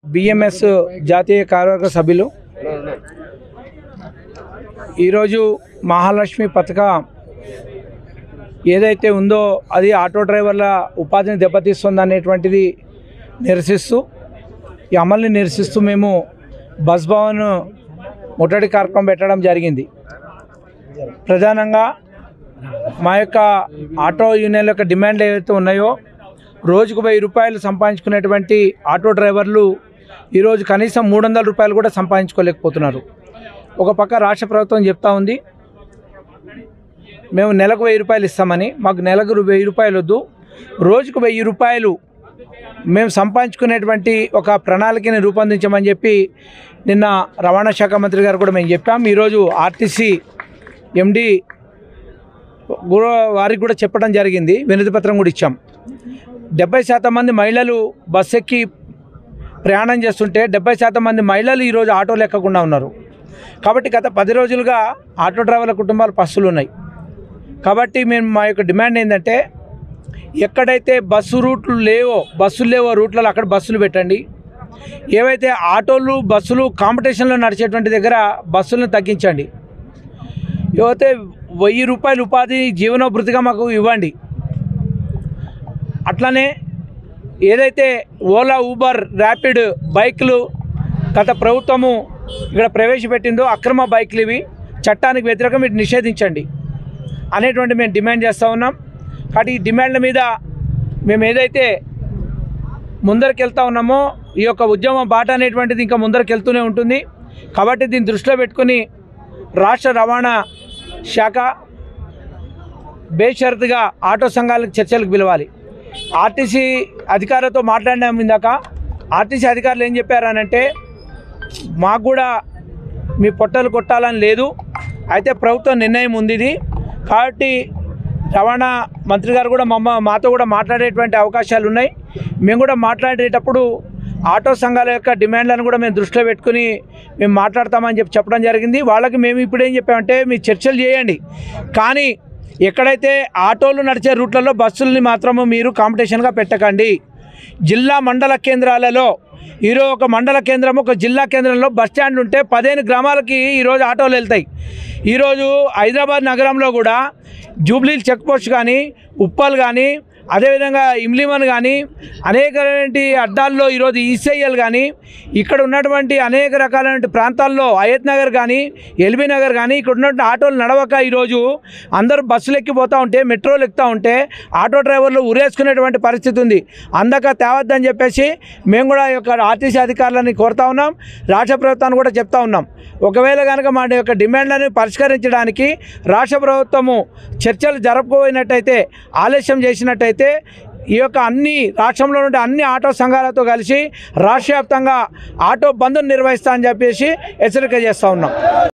BMS జాతీయ కార్యవర్గ సభ్యులు ఈరోజు మహాలక్ష్మి పథకం ఏదైతే ఉందో అది ఆటో డ్రైవర్ల ఉపాధిని దెబ్బతీస్తుంది అనేటువంటిది నిరసిస్తూ ఈ అమలుని నిరసిస్తూ మేము బస్ భవన్ ముట్టడి కార్యక్రమం పెట్టడం జరిగింది ప్రధానంగా మా యొక్క ఆటో యూనియన్ల యొక్క డిమాండ్లు ఏవైతే ఉన్నాయో రోజుకు వెయ్యి రూపాయలు సంపాదించుకునేటువంటి ఆటో డ్రైవర్లు ఈరోజు కనీసం మూడు వందల రూపాయలు కూడా సంపాదించుకోలేకపోతున్నారు ఒక పక్క రాష్ట్ర ప్రభుత్వం చెప్తా ఉంది మేము నెలకు వెయ్యి రూపాయలు ఇస్తామని మాకు నెలకు రు- వెయ్యి రూపాయలు వద్దు రోజుకు వెయ్యి రూపాయలు మేము సంపాదించుకునేటువంటి ఒక ప్రణాళికని రూపొందించమని చెప్పి నిన్న రవాణా శాఖ మంత్రి గారు కూడా మేము చెప్పాం ఈరోజు ఆర్టీసీ ఎండి కూడా వారికి కూడా చెప్పడం జరిగింది వినతి పత్రం కూడా ఇచ్చాం డెబ్బై శాతం మంది మహిళలు బస్ ఎక్కి ప్రయాణం చేస్తుంటే డెబ్బై శాతం మంది మహిళలు ఈరోజు ఆటోలు ఎక్కకుండా ఉన్నారు కాబట్టి గత పది రోజులుగా ఆటో డ్రైవర్ల కుటుంబాలు పస్సులు ఉన్నాయి కాబట్టి మేము మా యొక్క డిమాండ్ ఏంటంటే ఎక్కడైతే బస్సు రూట్లు లేవో బస్సులు లేవో రూట్లలో అక్కడ బస్సులు పెట్టండి ఏవైతే ఆటోలు బస్సులు కాంపిటీషన్లో నడిచేటువంటి దగ్గర బస్సులను తగ్గించండి ఏవైతే వెయ్యి రూపాయలు ఉపాధి జీవనోభృతిగా మాకు ఇవ్వండి అట్లనే ఏదైతే ఓలా ఊబర్ ర్యాపిడ్ బైకులు గత ప్రభుత్వము ఇక్కడ ప్రవేశపెట్టిందో అక్రమ బైకులు ఇవి చట్టానికి వ్యతిరేకం వీటిని నిషేధించండి అనేటువంటి మేము డిమాండ్ చేస్తూ ఉన్నాం కాబట్టి ఈ డిమాండ్ల మీద మేము ఏదైతే ముందరికి వెళ్తా ఉన్నామో ఈ యొక్క ఉద్యమం బాట అనేటువంటిది ఇంకా ముందరికి వెళ్తూనే ఉంటుంది కాబట్టి దీన్ని దృష్టిలో పెట్టుకుని రాష్ట్ర రవాణా శాఖ బేషరతుగా ఆటో సంఘాలకు చర్చలకు పిలవాలి ఆర్టీసీ అధికారులతో మాట్లాడినాం ఇందాక ఆర్టీసీ అధికారులు ఏం చెప్పారనంటే మాకు కూడా మీ పొట్టలు కొట్టాలని లేదు అయితే ప్రభుత్వం నిర్ణయం ఉంది ఇది కాబట్టి రవాణా మంత్రి గారు కూడా మమ్మ మాతో కూడా మాట్లాడేటువంటి అవకాశాలు ఉన్నాయి మేము కూడా మాట్లాడేటప్పుడు ఆటో సంఘాల యొక్క డిమాండ్లను కూడా మేము దృష్టిలో పెట్టుకుని మేము మాట్లాడతామని చెప్పి చెప్పడం జరిగింది వాళ్ళకి మేము ఇప్పుడు ఏం చెప్పామంటే మీ చర్చలు చేయండి కానీ ఎక్కడైతే ఆటోలు నడిచే రూట్లలో బస్సుల్ని మాత్రము మీరు కాంపిటీషన్గా పెట్టకండి జిల్లా మండల కేంద్రాలలో ఈరోజు ఒక మండల కేంద్రం ఒక జిల్లా కేంద్రంలో బస్ స్టాండ్ ఉంటే పదిహేను గ్రామాలకి ఈరోజు ఆటోలు వెళ్తాయి ఈరోజు హైదరాబాద్ నగరంలో కూడా జూబ్లీ చెక్ పోస్ట్ కానీ ఉప్పల్ కానీ అదేవిధంగా ఇమ్లిమన్ కానీ అనేకటువంటి అడ్డాల్లో ఈరోజు ఈసీఐఎల్ కానీ ఇక్కడ ఉన్నటువంటి అనేక రకాలైన ప్రాంతాల్లో అయత్ నగర్ కానీ ఎల్బీ నగర్ కానీ ఇక్కడ ఉన్నటువంటి ఆటోలు నడవక ఈరోజు అందరూ బస్సులు ఎక్కిపోతూ ఉంటే మెట్రోలు ఎక్కుతూ ఉంటే ఆటో డ్రైవర్లు ఉరేసుకునేటువంటి పరిస్థితి ఉంది అందక తేవద్దని చెప్పేసి మేము కూడా ఈ యొక్క ఆర్టీసీ అధికారులని కోరుతా ఉన్నాం రాష్ట్ర ప్రభుత్వాన్ని కూడా చెప్తా ఉన్నాం ఒకవేళ కనుక మా యొక్క డిమాండ్లను పరిష్కరించడానికి రాష్ట్ర ప్రభుత్వము చర్చలు జరపకపోయినట్టయితే ఆలస్యం చేసినట్టయితే ఈ యొక్క అన్ని రాష్ట్రంలో ఉండే అన్ని ఆటో సంఘాలతో కలిసి రాష్ట్ర వ్యాప్తంగా ఆటో బంద్ను నిర్వహిస్తా అని చెప్పేసి హెచ్చరిక చేస్తూ ఉన్నాం